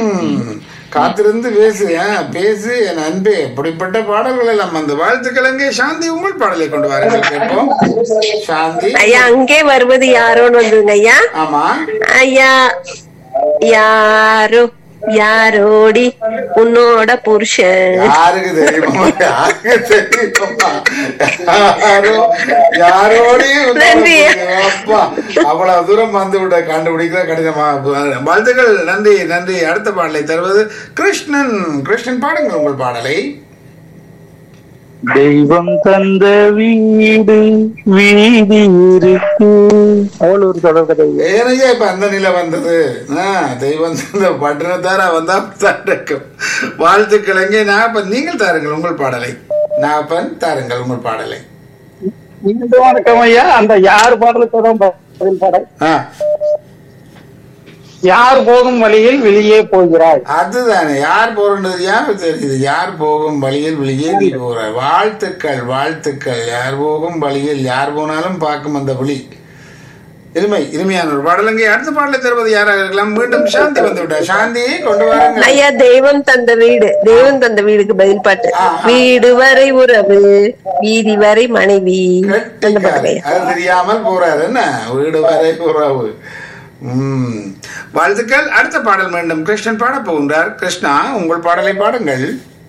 ம், காத்திருந்து பேசு ஆ, பேசு என் அன்பே இப்படிப்பட்ட பாடல்கள் எல்லாம் அந்த வாழ்த்துக்கள் அங்கே சாந்தி உங்கள் பாடலை கொண்டு வாருங்கள் கேட்போம் சாந்தி ஐயா அங்கே வருவது யாரோன்னு வந்ததுங்க ஐயா ஆமா ஐயா யாரோ யாரோடி உன்னோட புருஷன் யாருக்கு தெரியுமா யாருக்கு தெரியுமா யாரோ யாரோடையும் உன்னோட நன்றி. புரியுது. அப்பா அவ்வளவு தூரம் வந்து விட கண்டுபிடிக்கிற கடினமா வாழ்த்துக்கள் நன்றி நன்றி அடுத்த பாடலை தருவது கிருஷ்ணன் கிருஷ்ணன் பாடுங்கள் உங்கள் பாடலை தெய்வம் தந்த வீடு வீதி இருக்கு அவள் ஒரு தொடர்கதை ஏனையா இப்ப அந்த நிலை வந்தது ஆ, தெய்வம் இந்த பட்டணத்தார வந்தா தான் இருக்கும் வாழ்த்துக்கள் எங்கே நாகப்பன் நீங்கள் தாருங்கள் உங்கள் பாடலை நாகப்பன் தாருங்கள் உங்கள் பாடலை இந்த வணக்கம் ஐயா அந்த யார் பாடலுக்கு தான் பதில் பாடல் ஆ யார் போகும் வழியில் வெளியே போகிறாய் அதுதானே யார் போறது யார் தெரியுது யார் போகும் வழியில் வெளியே நீ போற வாழ்த்துக்கள் வாழ்த்துக்கள் யார் போகும் வழியில் யார் போனாலும் பார்க்கும் அந்த விழி இனிமை இனிமையான ஒரு பாடலங்கே அடுத்த பாடலை தருவது யாராக இருக்கலாம் மீண்டும் சாந்தி வந்து விட்டார் சாந்தியை கொண்டு வாருங்கள் ஐயா தெய்வம் தந்த வீடு தெய்வம் தந்த வீடுக்கு பதில் பாட்டு ஆ, ஆ. வீடு வரை உறவு வீதி வரை மனைவி அந்த கெட்டிக்காரி. பாட்டுங்க ஐயா. அது தெரியாமல் போறாரு என்ன வீடு வரை உறவு உம் வாழ்த்துக்கள் அடுத்த பாடல் மீண்டும் கிருஷ்ணன் பாட போகின்றார் கிருஷ்ணா உங்கள் பாடலை பாடுங்கள்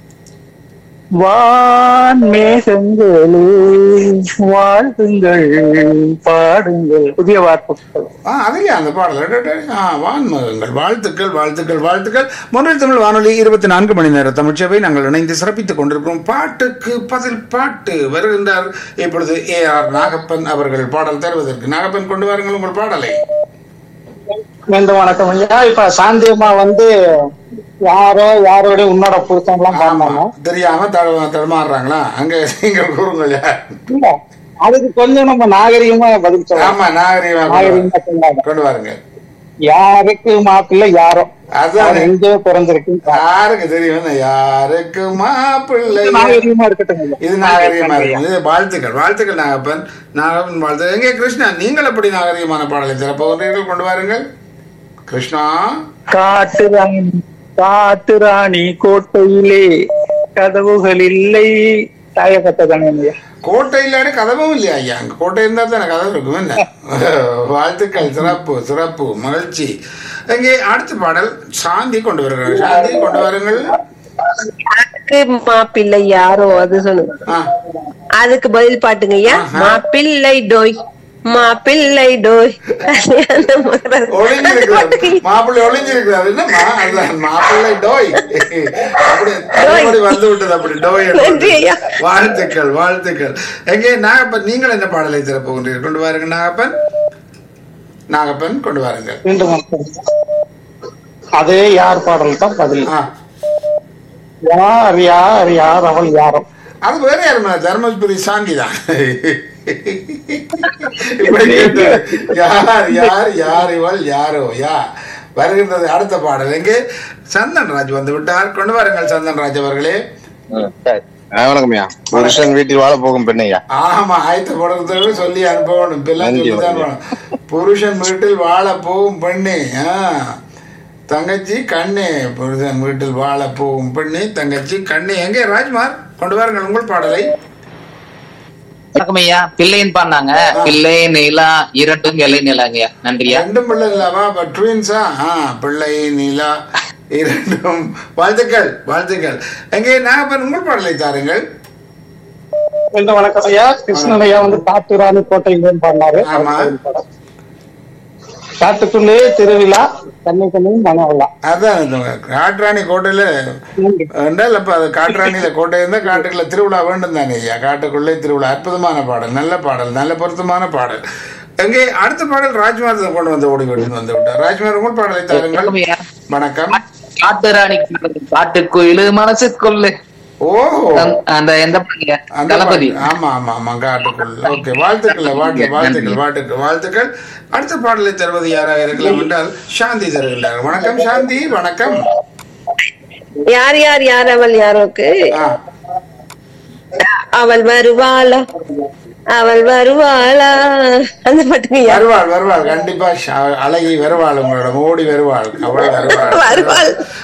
வான் மேகங்களே வாழ்த்துங்கள் பாடுங்கள் புதிய வார்த்தை ஆ அதுலயே அந்த பாடல் அட, அட, ஆ வான்மகங்கள் வாழ்த்துக்கள் வாழ்த்துக்கள் வாழ்த்துக்கள் மொழில் தமிழ் வானொலி இருபத்தி நான்கு மணி நேர தமிழ்ச்சபை நாங்கள் இணைந்து சிறப்பித்துக் கொண்டிருக்கிறோம் பாட்டுக்கு பதில் பாட்டு வருகின்றார் இப்பொழுது ஏ ஆர் நாகப்பன் அவர்கள் பாடல் தருவதற்கு நாகப்பன் கொண்டு வாருங்கள் உங்கள் பாடலை மீண்டும் வணக்கம் ஐயா இப்ப சாந்தியம்மா வந்து யாரோ யாரோட உன்னோட புருஷன் எல்லாம் ஆமா பாடினாங்க தெரியாம தட- தடுமாறுறாங்களா அங்க நீங்கள் கூறுங்கள் யார் இல்ல, அதுக்கு கொஞ்சம் நம்ம நாகரிகமா பதில் சொல்லலாம் ஆமா நாகரிகமா கொண்டு நாகரிகமா வாருங்க. சொல்லாங்க கொண்டு வாருங்க யாருக்கு மாப்பிள்ளை யாரோ அதான் அவர் எங்கேயோ பிறந்திருக்கு யாருக்கு தெரியும் யாருக்கு மாப்பிள்ளை நாகரிகமா இருக்கட்டும் ஐயா. இது நாகரிகமா இருக்கும் இது வாழ்த்துக்கள் வாழ்த்துக்கள் நாகப்பன் நாகப்பன் வாழ்த்து எங்கே கிருஷ்ணா நீங்கள் எப்படி நாகரிகமான பாடலை திறப்பவர்கள் கொண்டு வாருங்கள் கிருஷ்ணா காட்டு ராணி காட்டு ராணி கோட்டையிலே கதவுகள் இல்லை தாயக்கட்டதானே ஐயா கோட்டை இல்லாத கதவும் இல்லையா ஐயா அங்க கோட்டை இருந்தா தானே கதவு இருக்கும் என்ன வாழ்த்துக்கள் சிறப்பு சிறப்பு மகிழ்ச்சி இங்கே அடுத்த பாடல் சாந்தி கொண்டு வருகிறார் சாந்தி கொண்டு வாருங்கள் யாருக்கு மாப்பிள்ளை யாரோ அது சொல்லுங்க ஆ, அதுக்கு பதில் பாட்டுங்க ஐயா ஆஹா. மாப்பிள்ளை டோய் மாப்பிள்ளை டோய் அந்த மாதிரி. அந்த ஒளிஞ்சிருக்கிறார் பாட்டுங்க. மாப்பிள்ளை ஒளிஞ்சிருக்கிறார் என்னம்மா அதுதான் மாப்பிள்ளை டோய் அப்படி அப்படி வந்து விட்டது அப்படி டோய் என்று நன்றி ஐயா. வாழ்த்துக்கள் வாழ்த்துக்கள் எங்கே நாகப்பன் நீங்கள் என்ன பாடலை திறப்புகின்றீர்கள் கொண்டு வாருங்க நாகப்பன் நாகப்பன் கொண்டு வாருங்கள் மீண்டும் வணக்கம். அதே யார் பாடல் தான் பதில் ஆ யார் யார் யார் அவள் யாரோ அது வேற யாருமா தர்மபுரி சாந்தி தான் இப்படி கேட்டு, யார் யார் யார் இவள் யாரோ யா வருகின்றது அடுத்த பாடல் எங்கே சந்தன் ராஜ் வந்து விட்டார் கொண்டு வாருங்கள் சந்தன் ராஜ் அவர்களே வணக்கம்யா புருஷன் வீட்டில் வாழ போகும் பெண்ணையா ஆமா ஆயத்த படத்தோடு சொல்லி அனுப்பணும் இப்பெல்லாம் நன்றி, சொல்லித்தான் நன்றி. போகணும். புருஷன் வீட்டில் வாழ போகும் பெண்ணே ஆ. தங்கச்சி கண்ணே புருஷன் வீட்டில் வாழ போகும் பெண்ணே தங்கச்சி கண்ணே எங்கே ராஜ்குமார் கொண்டு வாருங்கள் உங்கள் பாடலை வணக்கம் ஐயா பிள்ளைன்னு பாடினாங்க பிள்ளை நிலா இரண்டும் எல்லை நிலாங்கய்யா நன்றியா ரெண்டும் பிள்ளை இல்லாமா அப்ப ட்வின்ஸா ஆ பிள்ளை நிலா இரண்டும் வாழ்த்துக்கள் வாழ்த்துக்கள் எங்கே நாகப்பன் உங்கள் பாடலை தாருங்கள் மீண்டும் வணக்கம் ஐயா கிருஷ்ணனையா வந்து காட்டு ராணி கோட்டையிலேன்னு பாடினாரு ஆமா. காட்டுக்குள்ளே திருவிழா கண்ணி கண்ணியும் மனவிழா அதான் இந்த காட்டுராணி கோட்டையில என்றால் அப்ப அது காட்டுராணியில கோட்டை இருந்தா காட்டுக்குள்ள திருவிழா வேண்டும் தானே ஐயா காட்டுக்குள்ளே திருவிழா அற்புதமான பாடல் நல்ல பாடல் நல்ல பொருத்தமான பாடல் எங்கே அடுத்த பாடல் ராஜ்குமார் கொண்டு வந்து ஓடி கொண்டு வந்து விட்டார் ராஜ்குமார் உங்கள் பாடலை தாருங்கள் வணக்கம் ஐயா வணக்கம் காட்டு ராணி காட்டு கோயிலு மனசு கொல்லு ஓஹோ அந்த- அந்த எந்த பாட்டுங்க அந்த தளபதி பாட்டு. ஆமா ஆமா ஆமா காட்டுக்குள் ஓகே வாழ்த்துக்கள் வாழ்த்து வாழ்த்துக்கள் வாழ்த்துக்கள் வாழ்த்துக்கள் அடுத்த பாடலை தருவது யாராக இருக்கலாம் என்றால் சாந்தி தருகின்றார் வணக்கம் சாந்தி வணக்கம் யார் யார் யார் அவள் யாரோக்கு ஆ, அவள் வருவாளா அவள் வருவாளா அந்த பாட்டுங்க ஐயா. வருவாள் வருவாள் கண்டிப்பா ஷா- அழகி வருவாள் உங்களோட ஓடி வருவாள் அவள் வருவாள் வருவாள்